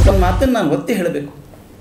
ಒಂದು ಮಾತನ್ನು ನಾನು ಒತ್ತಿ ಹೇಳಬೇಕು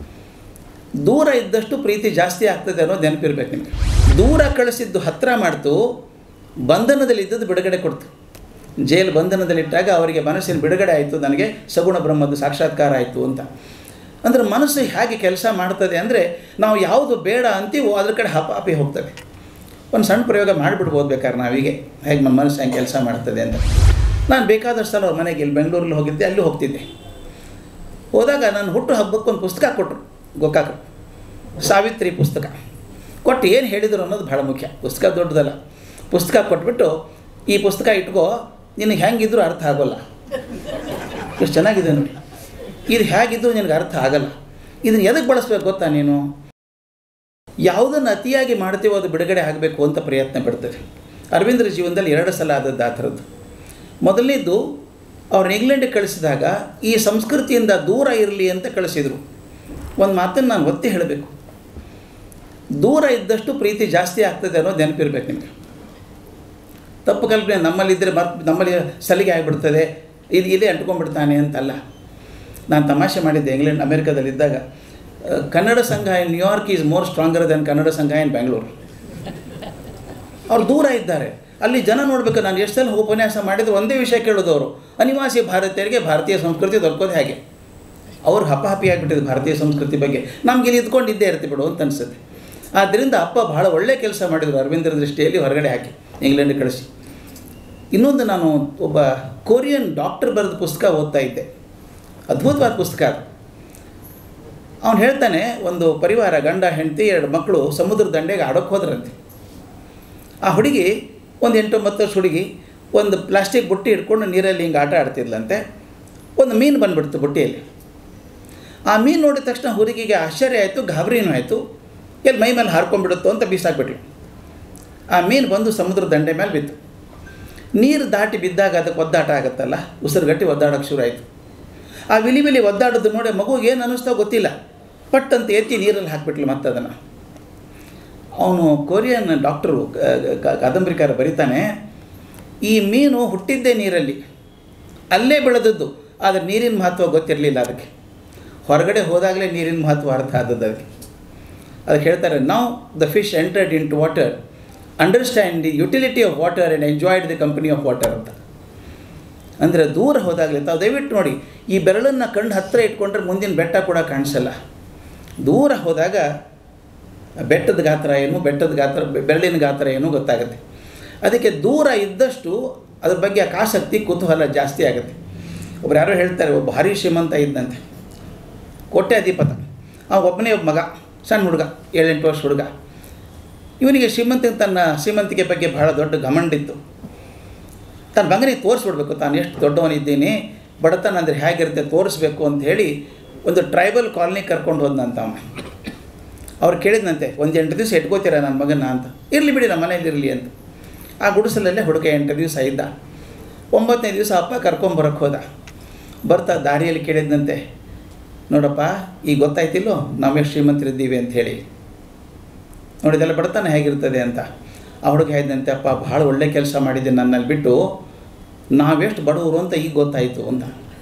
ದೂರ ಇದ್ದಷ್ಟು ಪ್ರೀತಿ ಜಾಸ್ತಿ ಆಗ್ತದೆ ಅನ್ನೋದು ನೆನಪಿರ್ಬೇಕು ನಿಮಗೆ ದೂರ ಕಳಿಸಿದ್ದು ಹತ್ತಿರ ಮಾಡ್ತು ಬಂಧನದಲ್ಲಿ ಇದ್ದದ್ದು ಬಿಡುಗಡೆ ಕೊಡ್ತು ಜೈಲು ಬಂಧನದಲ್ಲಿಟ್ಟಾಗ ಅವರಿಗೆ ಮನಸ್ಸಿನ ಬಿಡುಗಡೆ ಆಯಿತು ನನಗೆ ಸಗುಣ ಬ್ರಹ್ಮದ ಸಾಕ್ಷಾತ್ಕಾರ ಆಯಿತು ಅಂತ ಅಂದರೆ ಮನಸ್ಸು ಹೇಗೆ ಕೆಲಸ ಮಾಡ್ತದೆ ಅಂದರೆ ನಾವು ಯಾವುದು ಬೇಡ ಅಂತೀವೋ ಅದ್ರ ಕಡೆ ಹಪಾಪಿ ಹೋಗ್ತದೆ ಒಂದು ಸಣ್ಣ ಪ್ರಯೋಗ ಮಾಡಿಬಿಡ್ಬೋದು ಬೇಕಾದ್ರೆ ನಾವೀಗೆ ಹೇಗೆ ನಮ್ಮ ಮನಸ್ಸು ಹೆಂಗೆ ಕೆಲಸ ಮಾಡ್ತದೆ ಅಂತ ನಾನು ಬೇಕಾದಷ್ಟು ಸಲ ಅವ್ರ ಮನೆಗೆ ಇಲ್ಲಿ ಬೆಂಗಳೂರಲ್ಲಿ ಹೋಗಿದ್ದೆ ಅಲ್ಲಿ ಹೋಗ್ತಿದ್ದೆ ಹೋದಾಗ ನಾನು ಹುಟ್ಟು ಹಬ್ಬಕ್ಕೆ ಒಂದು ಪುಸ್ತಕ ಕೊಟ್ಟರು ಗೋಕಾಕ ಸಾವಿತ್ರಿ ಪುಸ್ತಕ ಕೊಟ್ಟು ಏನು ಹೇಳಿದರು ಅನ್ನೋದು ಭಾಳ ಮುಖ್ಯ ಪುಸ್ತಕ ದೊಡ್ಡದಲ್ಲ ಪುಸ್ತಕ ಕೊಟ್ಬಿಟ್ಟು ಈ ಪುಸ್ತಕ ಇಟ್ಕೋ ನಿನಗೆ ಹೆಂಗಿದ್ರು ಅರ್ಥ ಆಗೋಲ್ಲ ಎಷ್ಟು ಚೆನ್ನಾಗಿದೆ ನೋಡಿ ಇದು ಹೇಗಿದ್ರು ನಿನಗೆ ಅರ್ಥ ಆಗಲ್ಲ ಇದನ್ನು ಎದಕ್ಕೆ ಬಳಸ್ಬೇಕು ಗೊತ್ತಾ ನೀನು ಯಾವುದನ್ನು ಅತಿಯಾಗಿ ಮಾಡ್ತೀವೋ ಅದು ಬಿಡುಗಡೆ ಆಗಬೇಕು ಅಂತ ಪ್ರಯತ್ನ ಪಡ್ತದೆ ಅರವಿಂದ್ರ ಜೀವನದಲ್ಲಿ ಎರಡು ಸಲ ಆದದ್ದು ಆ ಥರದ್ದು ಮೊದಲನೇದು ಅವ್ರನ್ನ ಇಂಗ್ಲೆಂಡಿಗೆ ಕಳಿಸಿದಾಗ ಈ ಸಂಸ್ಕೃತಿಯಿಂದ ದೂರ ಇರಲಿ ಅಂತ ಕಳಿಸಿದರು ಒಂದು ಮಾತನ್ನು ನಾನು ಒತ್ತಿ ಹೇಳಬೇಕು ದೂರ ಇದ್ದಷ್ಟು ಪ್ರೀತಿ ಜಾಸ್ತಿ ಆಗ್ತದೆ ಅನ್ನೋದು ನೆನಪಿರ್ಬೇಕು ನಿಮಗೆ ತಪ್ಪು ಕಲ್ಪನೆ ನಮ್ಮಲ್ಲಿದ್ದರೆ ಮತ್ ನಮ್ಮಲ್ಲಿ ಸಲಿಗೆ ಆಗಿಬಿಡ್ತದೆ ಇದು ಇದೇ ಅಂಟ್ಕೊಂಡ್ಬಿಡ್ತಾನೆ ಅಂತಲ್ಲ ನಾನು ತಮಾಷೆ ಮಾಡಿದ್ದೆ ಇಂಗ್ಲೆಂಡ್ ಅಮೇರಿಕಾದಲ್ಲಿದ್ದಾಗ ಆ, Kannada Sangha in New York is more stronger than Kannada Sangha in Bangalore ಅವ್ರು ದೂರ ಇದ್ದಾರೆ ಅಲ್ಲಿ ಜನ ನೋಡಬೇಕು ನಾನು ಎಷ್ಟು ಸಲ ಉಪನ್ಯಾಸ ಮಾಡಿದ್ರು ಒಂದೇ ವಿಷಯ ಕೇಳೋದು ಅವರು ಅನಿವಾಸಿ ಭಾರತೀಯರಿಗೆ ಭಾರತೀಯ ಸಂಸ್ಕೃತಿ ದೊರಕೋದು ಹೇಗೆ ಅವ್ರು ಹಪಾಹಪಿ ಆಗಿಬಿಟ್ಟಿದೆ ಭಾರತೀಯ ಸಂಸ್ಕೃತಿ ಬಗ್ಗೆ ನಮ್ಗೆ ಇಲ್ಲಿ ಇದ್ಕೊಂಡು ಇದ್ದೇ ಇರ್ತಿ ಬಿಡು ಅಂತ ಅನಿಸುತ್ತೆ ಆದ್ದರಿಂದ ಅಪ್ಪ ಬಹಳ ಒಳ್ಳೆ ಕೆಲಸ ಮಾಡಿದರು ಅರವಿಂದರ ದೃಷ್ಟಿಯಲ್ಲಿ ಹೊರಗಡೆ ಹಾಕಿ ಇಂಗ್ಲೆಂಡಿಗೆ ಕಳಿಸಿ ಇನ್ನೊಂದು ನಾನು ಒಬ್ಬ ಕೊರಿಯನ್ ಡಾಕ್ಟರ್ ಬರೆದ ಪುಸ್ತಕ ಓದ್ತಾ ಇದ್ದೆ ಅದ್ಭುತವಾದ ಪುಸ್ತಕ ಅದು ಅವನು ಹೇಳ್ತಾನೆ ಒಂದು ಪರಿವಾರ ಗಂಡ ಹೆಂಡತಿ ಎರಡು ಮಕ್ಕಳು ಸಮುದ್ರ ದಂಡೆಗೆ ಆಡೋಕ್ಕೆ ಹೋದ್ರಂತೆ ಆ ಹುಡುಗಿ ಒಂದು ಎಂಟೊಂಬತ್ತು ವರ್ಷ ಹುಡುಗಿ ಒಂದು ಪ್ಲಾಸ್ಟಿಕ್ ಬುಟ್ಟಿ ಹಿಡ್ಕೊಂಡು ನೀರಲ್ಲಿ ಹಿಂಗೆ ಆಟ ಆಡ್ತಿದ್ಲಂತೆ ಒಂದು ಮೀನು ಬಂದ್ಬಿಡ್ತು ಬುಟ್ಟಿಯಲ್ಲಿ ಆ ಮೀನು ನೋಡಿದ ತಕ್ಷಣ ಹುಡುಗಿಗೆ ಆಶ್ಚರ್ಯ ಆಯಿತು ಗಾಬರಿನೂ ಆಯಿತು ಎಲ್ಲಿ ಮೈ ಮೇಲೆ ಹಾರ್ಕೊಂಡ್ಬಿಡುತ್ತೋ ಅಂತ ಬೀಸಾಕ್ಬಿಟ್ಲು ಆ ಮೀನು ಬಂದು ಸಮುದ್ರ ದಂಡೆ ಮೇಲೆ ಬಿತ್ತು ನೀರು ದಾಟಿ ಬಿದ್ದಾಗ ಅದಕ್ಕೆ ಒದ್ದಾಟ ಆಗುತ್ತಲ್ಲ ಉಸಿರುಗಟ್ಟಿ ಒದ್ದಾಡೋಕ್ಕೆ ಶುರು ಆಯಿತು ಆ ವಿಲಿ ವಿಲಿ ಒದ್ದಾಡೋದು ನೋಡಿ ಮಗುಗೆ ಏನು ಅನ್ನಿಸ್ತೋ ಗೊತ್ತಿಲ್ಲ ಪಟ್ ಅಂತ ಎತ್ತಿ ನೀರಲ್ಲಿ ಹಾಕ್ಬಿಟ್ಲು ಮತ್ತೆ ಅದನ್ನು ಅವನು ಕೊರಿಯನ್ ಡಾಕ್ಟರು ಕಾದಂಬರಿಕಾರ ಬರೀತಾನೆ ಈ ಮೀನು ಹುಟ್ಟಿದ್ದೇ ನೀರಲ್ಲಿ ಅಲ್ಲೇ ಬೆಳೆದದ್ದು ಆದರೆ ನೀರಿನ ಮಹತ್ವ ಗೊತ್ತಿರಲಿಲ್ಲ ಅದಕ್ಕೆ ಹೊರಗಡೆ ಹೋದಾಗಲೇ ನೀರಿನ ಮಹತ್ವ ಅರ್ಥ ಆದದ್ದು ಅದಕ್ಕೆ ಅದಕ್ಕೆ ಹೇಳ್ತಾರೆ ನಾವು the fish entered into water understand the utility of water and enjoyed the company of water ಅಂತ ಅಂದರೆ ದೂರ ಹೋದಾಗಲೇ ತಾವು ದಯವಿಟ್ಟು ನೋಡಿ ಈ ಬೆರಳನ್ನು ಕಣ್ಣು ಹತ್ತಿರ ಇಟ್ಕೊಂಡ್ರೆ ಮುಂದಿನ ಬೆಟ್ಟ ಕೂಡ ಕಾಣಿಸಲ್ಲ ದೂರ ಹೋದಾಗ ಬೆಟ್ಟದ ಗಾತ್ರ ಏನು ಬೆಟ್ಟದ ಗಾತ್ರ ಬೆ- ಬೆರಳಿನ ಗಾತ್ರ ಏನು ಗೊತ್ತಾಗುತ್ತೆ ಅದಕ್ಕೆ ದೂರ ಇದ್ದಷ್ಟು ಅದ್ರ ಬಗ್ಗೆ ಆಸಕ್ತಿ ಕುತೂಹಲ ಜಾಸ್ತಿ ಆಗುತ್ತೆ ಒಬ್ರು ಯಾರೋ ಹೇಳ್ತಾರೆ ಒಬ್ಬ ಭಾರಿ ಶ್ರೀಮಂತ ಇದ್ದಂತೆ ಕೋಟ್ಯಾಧಿಪತ ಆ ಒಬ್ಬನೇ ಒಬ್ಬ ಮಗ ಸಣ್ಣ ಹುಡುಗ ಏಳೆಂಟು ವರ್ಷ ಹುಡುಗ ಇವನಿಗೆ ಶ್ರೀಮಂತ ತನ್ನ ಶ್ರೀಮಂತಿಕೆ ಬಗ್ಗೆ ಬಹಳ ದೊಡ್ಡ ಗಮಂಡಿತ್ತು ತನ್ನ ಮಗನಿಗೆ ತೋರಿಸ್ಬಿಡ್ಬೇಕು ತಾನು ಎಷ್ಟು ದೊಡ್ಡವನಿದ್ದೀನಿ ಬಡತನ ಅಂದರೆ ಹೇಗಿರುತ್ತೆ ತೋರಿಸ್ಬೇಕು ಅಂತ ಹೇಳಿ ಒಂದು ಟ್ರೈಬಲ್ ಕಾಲನಿ ಕರ್ಕೊಂಡು ಹೋದ್ನಂತ ಅವನು ಅವ್ರು ಕೇಳಿದ್ನಂತೆ ಒಂದು ಎಂಟು ದಿವಸ ಇಟ್ಕೋತೀರಾ ನನ್ನ ಮಗನ ಅಂತ ಇರಲಿ ಬಿಡಿ ನಮ್ಮ ಮನೇಲಿ ಇರಲಿ ಅಂತ ಆ ಗುಡಿಸಲಲ್ಲೇ ಹುಡುಗ ಎಂಟು ದಿವಸ ಇದ್ದ ಒಂಬತ್ತನೇ ದಿವಸ ಅಪ್ಪ ಕರ್ಕೊಂಬರಕ್ಕೆ ಹೋದ ಬರ್ತಾ ದಾರಿಯಲ್ಲಿ ಕೇಳಿದ್ನಂತೆ ನೋಡಪ್ಪ ಈಗ ಗೊತ್ತಾಯ್ತಿಲ್ಲೋ ನಾವೆಷ್ಟು ಶ್ರೀಮಂತರಿದ್ದೀವಿ ಅಂತ ಹೇಳಿ ನೋಡಿದೆಲ್ಲ ಬಡತನ ಹೇಗಿರ್ತದೆ ಅಂತ ಆ ಹುಡುಗ ಹೇಳಿದಂತೆ ಅಪ್ಪ ಭಾಳ ಒಳ್ಳೆ ಕೆಲಸ ಮಾಡಿದ್ದೆ ನನ್ನಲ್ಲಿ ಬಿಟ್ಟು ನಾವೆಷ್ಟು ಬಡವರು ಅಂತ ಈಗ ಗೊತ್ತಾಯಿತು ಅಂತ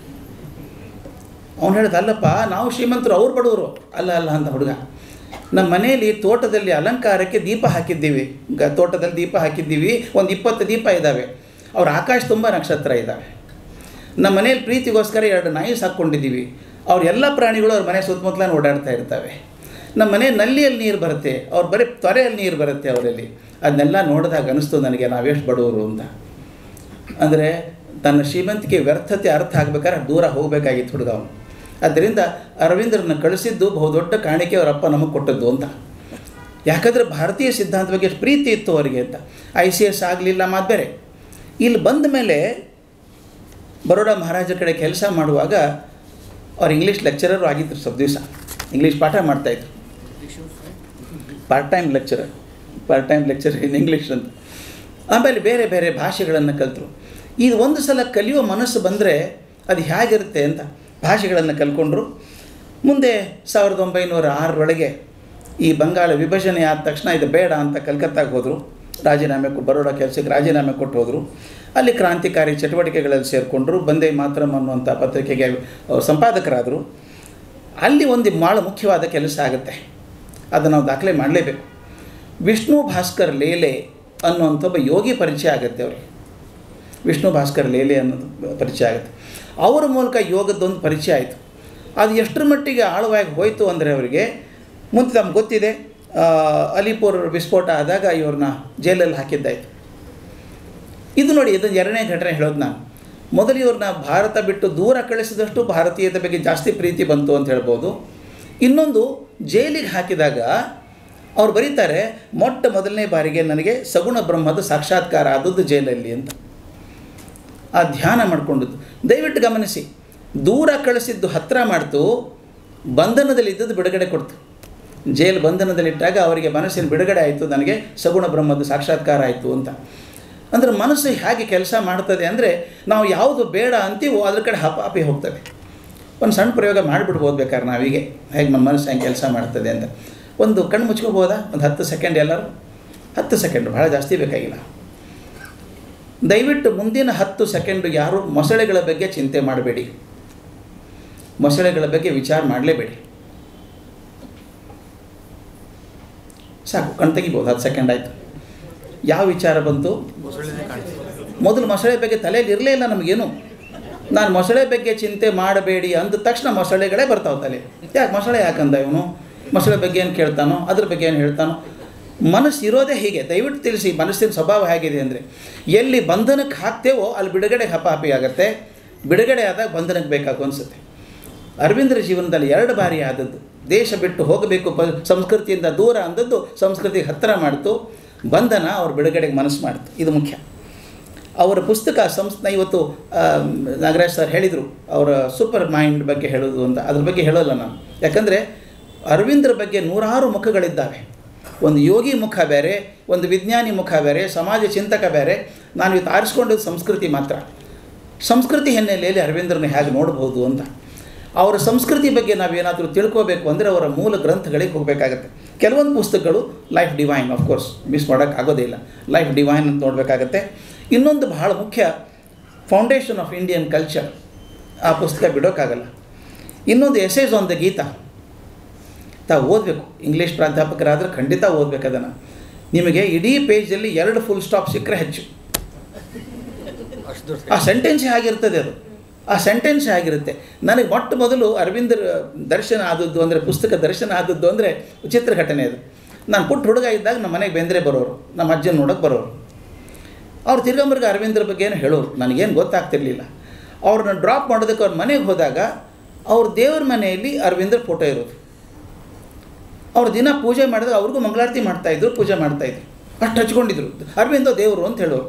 ಅವನು ಹೇಳಿದ ಅಲ್ಲಪ್ಪ ನಾವು ಶ್ರೀಮಂತರು ಅವ್ರು ಬಡವರು ಅಲ್ಲ ಅಲ್ಲ ಅಂತ ಹುಡುಗ ನಮ್ಮ ಮನೆಯಲ್ಲಿ ತೋಟದಲ್ಲಿ ಅಲಂಕಾರಕ್ಕೆ ದೀಪ ಹಾಕಿದ್ದೀವಿ ಗ ತೋಟದಲ್ಲಿ ದೀಪ ಹಾಕಿದ್ದೀವಿ ಒಂದು ಇಪ್ಪತ್ತು ದೀಪ ಇದ್ದಾವೆ ಅವ್ರ ಆಕಾಶ ತುಂಬ ನಕ್ಷತ್ರ ಇದ್ದಾವೆ ನಮ್ಮ ಮನೇಲಿ ಪ್ರೀತಿಗೋಸ್ಕರ ಎರಡು ನಾಯಿ ಸಾಕ್ಕೊಂಡಿದ್ದೀವಿ ಅವ್ರ ಎಲ್ಲ ಪ್ರಾಣಿಗಳು ಅವ್ರ ಮನೆ ಸುತ್ತಮುತ್ತಲ ಓಡಾಡ್ತಾ ಇರ್ತವೆ ನಮ್ಮ ಮನೆ ನಲ್ಲಿಯಲ್ಲಿ ನೀರು ಬರುತ್ತೆ ಅವ್ರ ಬರೀ ತೊರೆಯಲ್ಲಿ ನೀರು ಬರುತ್ತೆ ಅವರಲ್ಲಿ ಅದನ್ನೆಲ್ಲ ನೋಡಿದಾಗ ಅನಿಸ್ತು ನನಗೆ ನಾವೆಷ್ಟು ಬಡವರು ಅಂತ ಅಂದರೆ ತನ್ನ ಶ್ರೀಮಂತಿಕೆ ವ್ಯರ್ಥತೆ ಅರ್ಥ ಆಗ್ಬೇಕಾದ್ರೆ ದೂರ ಹೋಗಬೇಕಾಗಿತ್ತು ಹುಡುಗ ಅವನು ಆದ್ದರಿಂದ ಅರವಿಂದ್ರನ್ನ ಕಳಿಸಿದ್ದು ಬಹುದೊಡ್ಡ ಕಾಣಿಕೆ ಅವರ ಅಪ್ಪ ನಮಗೆ ಕೊಟ್ಟದ್ದು ಅಂತ ಯಾಕಂದರೆ ಭಾರತೀಯ ಸಿದ್ಧಾಂತ ಬಗ್ಗೆ ಎಷ್ಟು ಪ್ರೀತಿ ಇತ್ತು ಅವರಿಗೆ ಅಂತ ಐ ಸಿ ಎಸ್ ಆಗಲಿಲ್ಲ ಮಾತು ಬೇರೆ ಇಲ್ಲಿ ಬಂದ ಮೇಲೆ ಬರೋಡಾ ಮಹಾರಾಜರ ಕಡೆ ಕೆಲಸ ಮಾಡುವಾಗ ಅವ್ರು ಇಂಗ್ಲೀಷ್ ಲೆಕ್ಚರರು ಆಗಿದ್ರು ಸ್ವಲ್ಪ ದಿವಸ ಇಂಗ್ಲೀಷ್ ಪಾಠ ಮಾಡ್ತಾಯಿದ್ರು part time lecturer part time lecture in English ಅಂತ ಆಮೇಲೆ ಬೇರೆ ಬೇರೆ ಭಾಷೆಗಳನ್ನು ಕಲಿತರು ಇದು ಒಂದು ಸಲ ಕಲಿಯುವ ಮನಸ್ಸು ಬಂದರೆ ಅದು ಹೇಗಿರುತ್ತೆ ಅಂತ ಭಾಷೆಗಳನ್ನು ಕಲ್ಕೊಂಡ್ರು ಮುಂದೆ ಸಾವಿರದ ಒಂಬೈನೂರ ಆರರೊಳಗೆ ಈ ಬಂಗಾಳ ವಿಭಜನೆ ಆದ ತಕ್ಷಣ ಇದು ಬೇಡ ಅಂತ ಕಲ್ಕತ್ತಾಗೆ ಹೋದರು ರಾಜೀನಾಮೆ ಕೊ ಬರೋಡ ಕೆಲಸಕ್ಕೆ ರಾಜೀನಾಮೆ ಕೊಟ್ಟು ಹೋದರು ಅಲ್ಲಿ ಕ್ರಾಂತಿಕಾರಿ ಚಟುವಟಿಕೆಗಳಲ್ಲಿ ಸೇರಿಕೊಂಡ್ರು ಬಂದೇ ಮಾತರಂ ಅನ್ನುವಂಥ ಪತ್ರಿಕೆಗೆ ಅವ್ರು ಸಂಪಾದಕರಾದರು ಅಲ್ಲಿ ಒಂದು ಭಾಳ ಮುಖ್ಯವಾದ ಕೆಲಸ ಆಗುತ್ತೆ ಅದನ್ನು ನಾವು ದಾಖಲೆ ಮಾಡಲೇಬೇಕು ವಿಷ್ಣು ಭಾಸ್ಕರ್ ಲೇಲೆ ಅನ್ನುವಂಥ ಒಬ್ಬ ಯೋಗಿ ಪರಿಚಯ ಆಗುತ್ತೆ ಅವ್ರಿಗೆ ವಿಷ್ಣು ಭಾಸ್ಕರ್ ಲೇಲೆ ಅನ್ನೋದು ಪರಿಚಯ ಆಗುತ್ತೆ ಅವರ ಮೂಲಕ ಯೋಗದ್ದೊಂದು ಪರಿಚಯ ಆಯಿತು ಅದು ಎಷ್ಟರ ಮಟ್ಟಿಗೆ ಆಳವಾಗಿ ಹೋಯಿತು ಅಂದರೆ ಅವರಿಗೆ ಮುಂದೆ ನಮ್ಗೆ ಗೊತ್ತಿದೆ ಆ, ಅಲಿಪುರ್ ವಿಸ್ಫೋಟ ಆದಾಗ ಇವ್ರನ್ನ ಜೈಲಲ್ಲಿ ಹಾಕಿದ್ದಾಯಿತು ಇದು ನೋಡಿ ಇದನ್ನು ಎರಡನೇ ಘಟನೆ ಹೇಳೋದು ನಾನು ಮೊದಲು ಇವ್ರನ್ನ ಭಾರತ ಬಿಟ್ಟು ದೂರ ಕಳಿಸಿದಷ್ಟು ಭಾರತೀಯತೆ ಬಗ್ಗೆ ಜಾಸ್ತಿ ಪ್ರೀತಿ ಬಂತು ಅಂತ ಹೇಳ್ಬೋದು ಇನ್ನೊಂದು ಜೈಲಿಗೆ ಹಾಕಿದಾಗ ಅವ್ರು ಬರೀತಾರೆ ಮೊಟ್ಟ ಮೊದಲನೇ ಬಾರಿಗೆ ನನಗೆ ಸಗುಣ ಬ್ರಹ್ಮದ ಸಾಕ್ಷಾತ್ಕಾರ ಆದದ್ದು ಜೈಲಲ್ಲಿ ಅಂತ ಆ ಧ್ಯಾನ ಮಾಡಿಕೊಂಡದ್ದು ದಯವಿಟ್ಟು ಗಮನಿಸಿ ದೂರ ಕಳಿಸಿದ್ದು ಹತ್ತಿರ ಮಾಡ್ತು ಬಂಧನದಲ್ಲಿದ್ದದ್ದು ಬಿಡುಗಡೆ ಕೊಡ್ತು ಜೈಲು ಬಂಧನದಲ್ಲಿಟ್ಟಾಗ ಅವರಿಗೆ ಮನಸ್ಸಿನ ಬಿಡುಗಡೆ ಆಯಿತು ನನಗೆ ಸಗುಣ ಬ್ರಹ್ಮದ ಸಾಕ್ಷಾತ್ಕಾರ ಆಯಿತು ಅಂತ ಅಂದರೆ ಮನಸ್ಸು ಹೇಗೆ ಕೆಲಸ ಮಾಡ್ತದೆ ಅಂದರೆ ನಾವು ಯಾವುದು ಬೇಡ ಅಂತೀವೋ ಅದ್ರ ಕಡೆ ಹಪಾಪಿ ಹೋಗ್ತದೆ ಒಂದು ಸಣ್ಣ ಪ್ರಯೋಗ ಮಾಡಿಬಿಡ್ಬೋದು ಬೇಕಾದ್ರೆ ನಾವೀಗೆ ಹೇಗೆ ನಮ್ಮ ಮನಸ್ಸು ಹೆಂಗೆ ಕೆಲಸ ಮಾಡ್ತದೆ ಅಂತ ಒಂದು ಕಣ್ಣು ಮುಚ್ಕೋಬೋದಾ ಒಂದು ಹತ್ತು ಸೆಕೆಂಡ್ ಎಲ್ಲರೂ ಹತ್ತು ಸೆಕೆಂಡ್ ಭಾಳ ಜಾಸ್ತಿ ಬೇಕಾಗಿಲ್ಲ ದಯವಿಟ್ಟು ಮುಂದಿನ ಹತ್ತು ಸೆಕೆಂಡು ಯಾರು ಮೊಸಳೆಗಳ ಬಗ್ಗೆ ಚಿಂತೆ ಮಾಡಬೇಡಿ ಮೊಸಳೆಗಳ ಬಗ್ಗೆ ವಿಚಾರ ಮಾಡಲೇಬೇಡಿ ಸಾಕು ಕಣ್ ತೆಗಿಬೋದು ಹತ್ತು ಸೆಕೆಂಡ್ ಆಯಿತು ಯಾವ ವಿಚಾರ ಬಂತು ಮೊದಲು ಮೊಸಳೆ ಬಗ್ಗೆ ತಲೆಯಲ್ಲಿ ಇರಲೇ ಇಲ್ಲ ನಮಗೇನು ನಾನು ಮೊಸಳೆ ಬಗ್ಗೆ ಚಿಂತೆ ಮಾಡಬೇಡಿ ಅಂದ ತಕ್ಷಣ ಮೊಸಳೆಗಳೇ ಬರ್ತಾವೆ ತಲೆ ಯಾಕೆ ಮೊಸಳೆ ಯಾಕಂದ ಇವನು ಮೊಸಳೆ ಬಗ್ಗೆ ಏನು ಕೇಳ್ತಾನೋ ಅದ್ರ ಬಗ್ಗೆ ಏನು ಹೇಳ್ತಾನೋ ಮನಸ್ಸು ಇರೋದೇ ಹೀಗೆ ದಯವಿಟ್ಟು ತಿಳಿಸಿ ಮನಸ್ಸಿನ ಸ್ವಭಾವ ಹೇಗಿದೆ ಅಂದರೆ ಎಲ್ಲಿ ಬಂಧನಕ್ಕೆ ಹಾಕ್ತೇವೋ ಅಲ್ಲಿ ಬಿಡುಗಡೆ ಹಪಾಪಿ ಆಗುತ್ತೆ ಬಿಡುಗಡೆ ಆದಾಗ ಬಂಧನಕ್ಕೆ ಬೇಕಾಗು ಅನಿಸುತ್ತೆ ಅರವಿಂದರ ಜೀವನದಲ್ಲಿ ಎರಡು ಬಾರಿ ಆದದ್ದು ದೇಶ ಬಿಟ್ಟು ಹೋಗಬೇಕು ಪ ಸಂಸ್ಕೃತಿಯಿಂದ ದೂರ ಅಂದದ್ದು ಸಂಸ್ಕೃತಿಗೆ ಹತ್ತಿರ ಮಾಡ್ತು ಬಂಧನ ಅವ್ರ ಬಿಡುಗಡೆಗೆ ಮನಸ್ಸು ಮಾಡ್ತು ಇದು ಮುಖ್ಯ ಅವರ ಪುಸ್ತಕ ಸಂಸ್ ನಾ ಇವತ್ತು ಆ, ನಾಗರಾಜ್ ಸರ್ ಹೇಳಿದರು ಅವರ ಸೂಪರ್ ಮೈಂಡ್ ಬಗ್ಗೆ ಹೇಳೋದು ಅಂತ ಅದ್ರ ಬಗ್ಗೆ ಹೇಳೋಲ್ಲ ನಾನು ಯಾಕಂದರೆ ಅರವಿಂದ್ರ ಬಗ್ಗೆ ನೂರಾರು ಮುಖಗಳಿದ್ದಾವೆ ಒಂದು ಯೋಗಿ ಮುಖ ಬೇರೆ ಒಂದು ವಿಜ್ಞಾನಿ ಮುಖ ಬೇರೆ ಸಮಾಜ ಚಿಂತಕ ಬೇರೆ ನಾನು ಇವತ್ತು ಆರಿಸ್ಕೊಂಡದ್ದು ಸಂಸ್ಕೃತಿ ಮಾತ್ರ ಸಂಸ್ಕೃತಿ ಹಿನ್ನೆಲೆಯಲ್ಲಿ ಅರವಿಂದ್ರನ ಹೇಗೆ ನೋಡ್ಬೋದು ಅಂತ ಅವರ ಸಂಸ್ಕೃತಿ ಬಗ್ಗೆ ನಾವೇನಾದರೂ ತಿಳ್ಕೋಬೇಕು ಅಂದರೆ ಅವರ ಮೂಲ ಗ್ರಂಥಗಳಿಗೆ ಹೋಗಬೇಕಾಗತ್ತೆ ಕೆಲವೊಂದು ಪುಸ್ತಕಗಳು ಲೈಫ್ ಡಿವೈನ್ ಕೋರ್ಸ್ ಮಿಸ್ ಮಾಡೋಕ್ಕಾಗೋದೇ ಇಲ್ಲ ಲೈಫ್ ಡಿವೈನ್ ಅಂತ ನೋಡಬೇಕಾಗತ್ತೆ ಇನ್ನೊಂದು ಬಹಳ ಮುಖ್ಯ ಫೌಂಡೇಶನ್ ಆಫ್ ಇಂಡಿಯನ್ ಕಲ್ಚರ್ ಆ ಪುಸ್ತಕ ಬಿಡೋಕ್ಕಾಗಲ್ಲ ಇನ್ನೊಂದು ಎಸೇಜ್ ಆನ್ ದ ಗೀತಾ ತಾವು ಓದಬೇಕು ಇಂಗ್ಲೀಷ್ ಪ್ರಾಧ್ಯಾಪಕರಾದರೆ ಖಂಡಿತ ಓದಬೇಕು ಅದನ್ನು ನಿಮಗೆ ಇಡೀ ಪೇಜಲ್ಲಿ ಎರಡು ಫುಲ್ ಸ್ಟಾಪ್ ಸಿಕ್ಕರೆ ಹೆಚ್ಚು ಅಷ್ಟು ಆ ಸೆಂಟೆನ್ಸೇ ಆಗಿರ್ತದೆ ಅದು ಆ ಸೆಂಟೆನ್ಸೇ ಆಗಿರುತ್ತೆ ನನಗೆ ಮೊಟ್ಟ ಮೊದಲು ಅರವಿಂದರ ದರ್ಶನ ಆದದ್ದು ಅಂದರೆ ಪುಸ್ತಕ ದರ್ಶನ ಆದದ್ದು ಅಂದರೆ ವಿಚಿತ್ರ ಘಟನೆ ಅದು ನಾನು ಪುಟ್ಟ ಹುಡುಗ ಇದ್ದಾಗ ನಮ್ಮ ಮನೆಗೆ ಬೆಂದರೆ ಬರೋರು ನಮ್ಮ ಅಜ್ಜನ ನೋಡೋಕೆ ಬರೋರು ಅವ್ರು ತಿರ್ಗಂಬರ್ಗೆ ಅರವಿಂದ್ರ ಬಗ್ಗೆ ಏನು ಹೇಳೋರು ನನಗೇನು ಗೊತ್ತಾಗ್ತಿರ್ಲಿಲ್ಲ ಅವ್ರನ್ನ ಡ್ರಾಪ್ ಮಾಡೋದಕ್ಕೆ ಅವ್ರ ಮನೆಗೆ ಹೋದಾಗ ಅವ್ರ ದೇವ್ರ ಮನೆಯಲ್ಲಿ ಅರವಿಂದ್ರ ಫೋಟೋ ಇರೋದು ಅವ್ರು ದಿನ ಪೂಜೆ ಮಾಡಿದಾಗ ಅವ್ರಿಗೂ ಮಂಗಳಾರತಿ ಮಾಡ್ತಾಯಿದ್ರು ಪೂಜೆ ಮಾಡ್ತಾಯಿದ್ರು ಅಷ್ಟು ಹಚ್ಕೊಂಡಿದ್ರು ಅರವಿಂದ ದೇವರು ಅಂತ ಹೇಳೋರು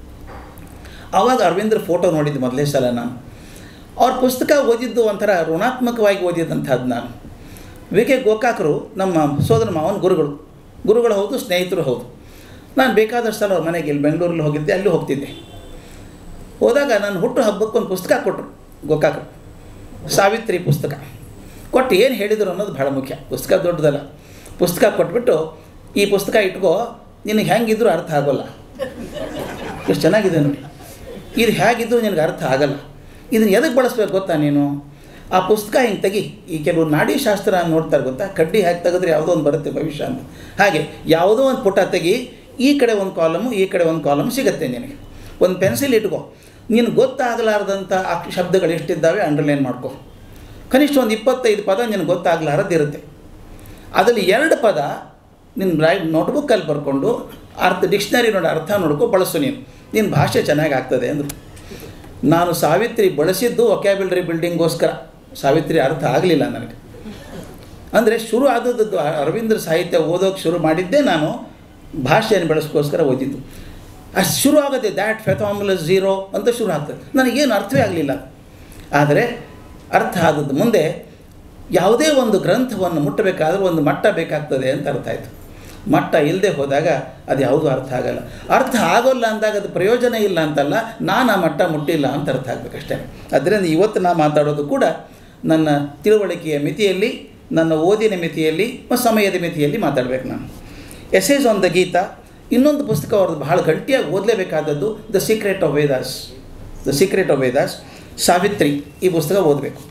ಆವಾಗ ಅರವಿಂದ್ರ ಫೋಟೋ ನೋಡಿದ್ದು ಮೊದಲೇ ಸಲ ನಾನು ಅವ್ರ ಪುಸ್ತಕ ಓದಿದ್ದು ಒಂಥರ ಋಣಾತ್ಮಕವಾಗಿ ಓದಿದಂಥದ್ದು ನಾನು ವಿ ಕೆ ಗೋಕಾಕರು ನಮ್ಮ ಸೋದರ ಮಾವನ ಗುರುಗಳು ಗುರುಗಳು ಹೌದು ಸ್ನೇಹಿತರು ಹೌದು ನಾನು ಬೇಕಾದಷ್ಟು ಸಲ ಅವ್ರ ಮನೆಗೆ ಇಲ್ಲಿ ಬೆಂಗಳೂರಲ್ಲಿ ಹೋಗಿದ್ದೆ ಅಲ್ಲಿ ಹೋಗ್ತಿದ್ದೆ ಹೋದಾಗ ನಾನು ಹುಟ್ಟು ಹಬ್ಬಕ್ಕೆ ಒಂದು ಪುಸ್ತಕ ಕೊಟ್ಟರು ಗೋಕಾಕರು ಸಾವಿತ್ರಿ ಪುಸ್ತಕ ಕೊಟ್ಟು ಏನು ಹೇಳಿದರು ಅನ್ನೋದು ಭಾಳ ಮುಖ್ಯ ಪುಸ್ತಕ ದೊಡ್ಡದಲ್ಲ ಪುಸ್ತಕ ಕೊಟ್ಬಿಟ್ಟು ಈ ಪುಸ್ತಕ ಇಟ್ಕೋ ನಿನಗೆ ಹೆಂಗಿದ್ರು ಅರ್ಥ ಆಗೋಲ್ಲ ಎಷ್ಟು ಚೆನ್ನಾಗಿದೆ ನೋಡಿ ಇದು ಹೇಗಿದ್ದು ನಿನಗೆ ಅರ್ಥ ಆಗಲ್ಲ ಇದನ್ನು ಎದಕ್ಕೆ ಬಳಸ್ಬೇಕು ಗೊತ್ತಾ ನೀನು ಆ ಪುಸ್ತಕ ಹಿಂಗೆ ತೆಗಿ ಈ ಕೆಲವು ನಾಡಿ ಶಾಸ್ತ್ರ ನೋಡ್ತಾರೆ ಗೊತ್ತಾ ಕಡ್ಡಿ ಹಾಕಿ ತೆಗೆದ್ರೆ ಯಾವುದೋ ಒಂದು ಬರುತ್ತೆ ಭವಿಷ್ಯ ಅಂತ ಹಾಗೆ ಯಾವುದೋ ಒಂದು ಪುಟ ತೆಗಿ ಈ ಕಡೆ ಒಂದು ಕಾಲಮು ಈ ಕಡೆ ಒಂದು ಕಾಲಮ್ ಸಿಗುತ್ತೆ ನಿನಗೆ ಒಂದು ಪೆನ್ಸಿಲ್ ಇಟ್ಕೋ ನೀನು ಗೊತ್ತಾಗಲಾರ್ದಂಥ ಆ ಶಬ್ದಗಳು ಎಷ್ಟಿದ್ದಾವೆ ಅಂಡರ್ಲೈನ್ ಮಾಡ್ಕೊ ಕನಿಷ್ಠ ಒಂದು ಇಪ್ಪತ್ತೈದು ಪದ ನಿನಗೆ ಗೊತ್ತಾಗಲಾರದಿರುತ್ತೆ ಅದರಲ್ಲಿ ಎರಡು ಪದ ನಿನ್ನ ರೈ ನೋಟ್ಬುಕ್ಕಲ್ಲಿ ಬರ್ಕೊಂಡು ಅರ್ಥ ಡಿಕ್ಷನರಿ ನೋಡಿ ಅರ್ಥ ನೋಡ್ಕೊ ಬಳಸು ನೀನು ನಿನ್ನ ಭಾಷೆ ಚೆನ್ನಾಗಿ ಆಗ್ತದೆ ಅಂದರು ನಾನು ಸಾವಿತ್ರಿ ಬಳಸಿದ್ದು ಒಕ್ಯಾಬಿಲ್ರಿ ಬಿಲ್ಡಿಂಗೋಸ್ಕರ ಸಾವಿತ್ರಿ ಅರ್ಥ ಆಗಲಿಲ್ಲ ನನಗೆ ಅಂದರೆ ಶುರು ಆದದ್ದು ಅರವಿಂದ್ರ ಸಾಹಿತ್ಯ ಓದೋಕ್ಕೆ ಶುರು ಮಾಡಿದ್ದೇ ನಾನು ಭಾಷೆಯನ್ನು ಬೆಳೆಸ್ಕೋಸ್ಕರ ಓದಿದ್ದು ಅಷ್ಟು ಶುರು ಆಗುತ್ತೆ ದ್ಯಾಟ್ ಫೆಥಾಮುಲಸ್ ಝೀರೋ ಅಂತ ಶುರು ಆಗ್ತದೆ ನನಗೇನು ಅರ್ಥವೇ ಆಗಲಿಲ್ಲ ಆದರೆ ಅರ್ಥ ಆದದ್ದು ಮುಂದೆ ಯಾವುದೇ ಒಂದು ಗ್ರಂಥವನ್ನು ಮುಟ್ಟಬೇಕಾದ್ರೆ ಒಂದು ಮಟ್ಟ ಬೇಕಾಗ್ತದೆ ಅಂತ ಅರ್ಥ ಆಯಿತು ಮಟ್ಟ ಇಲ್ಲದೆ ಹೋದಾಗ ಅದು ಯಾವುದೂ ಅರ್ಥ ಆಗಲ್ಲ ಅರ್ಥ ಆಗೋಲ್ಲ ಅಂದಾಗ ಅದು ಪ್ರಯೋಜನ ಇಲ್ಲ ಅಂತಲ್ಲ ನಾನು ಆ ಮಟ್ಟ ಮುಟ್ಟಿಲ್ಲ ಅಂತ ಅರ್ಥ ಆಗಬೇಕಷ್ಟೇ ಅದರಿಂದ ಇವತ್ತು ನಾ ಮಾತಾಡೋದು ಕೂಡ ನನ್ನ ತಿಳುವಳಿಕೆಯ ಮಿತಿಯಲ್ಲಿ ನನ್ನ ಓದಿನ ಮಿತಿಯಲ್ಲಿ ಮತ್ತು ಸಮಯದ ಮಿತಿಯಲ್ಲಿ ಮಾತಾಡಬೇಕು ನಾನು ಎಸೇಸ್ ಆನ್ ದ ಗೀತಾ ಇನ್ನೊಂದು ಪುಸ್ತಕ ಅವ್ರದ್ದು ಬಹಳ ಗಟ್ಟಿಯಾಗಿ ಓದಲೇಬೇಕಾದದ್ದು the secret of Vedas the secret of Vedas Savitri ಈ ಪುಸ್ತಕ ಓದಬೇಕು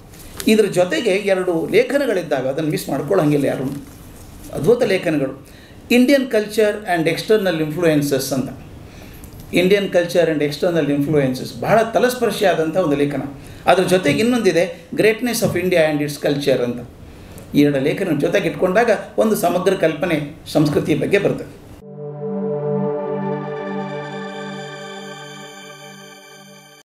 ಇದ್ರ ಜೊತೆಗೆ ಎರಡು ಲೇಖನಗಳಿದ್ದಾಗ ಅದನ್ನು ಮಿಸ್ ಮಾಡ್ಕೊಳ್ಳೋಂಗಿಲ್ಲ ಯಾರು ಅದ್ಭುತ ಲೇಖನಗಳು Indian culture and external influences ಅಂತ Indian culture and external influences ಬಹಳ ತಲಸ್ಪರ್ಶಿ ಆದಂಥ ಒಂದು ಲೇಖನ ಅದ್ರ ಜೊತೆಗೆ ಇನ್ನೊಂದಿದೆ greatness of India and its culture ಅಂತ ಈ ಎರಡು ಲೇಖನ ಜೊತೆಗೆ ಇಟ್ಕೊಂಡಾಗ ಒಂದು ಸಮಗ್ರ ಕಲ್ಪನೆ ಸಂಸ್ಕೃತಿಯ ಬಗ್ಗೆ ಬರ್ತದೆ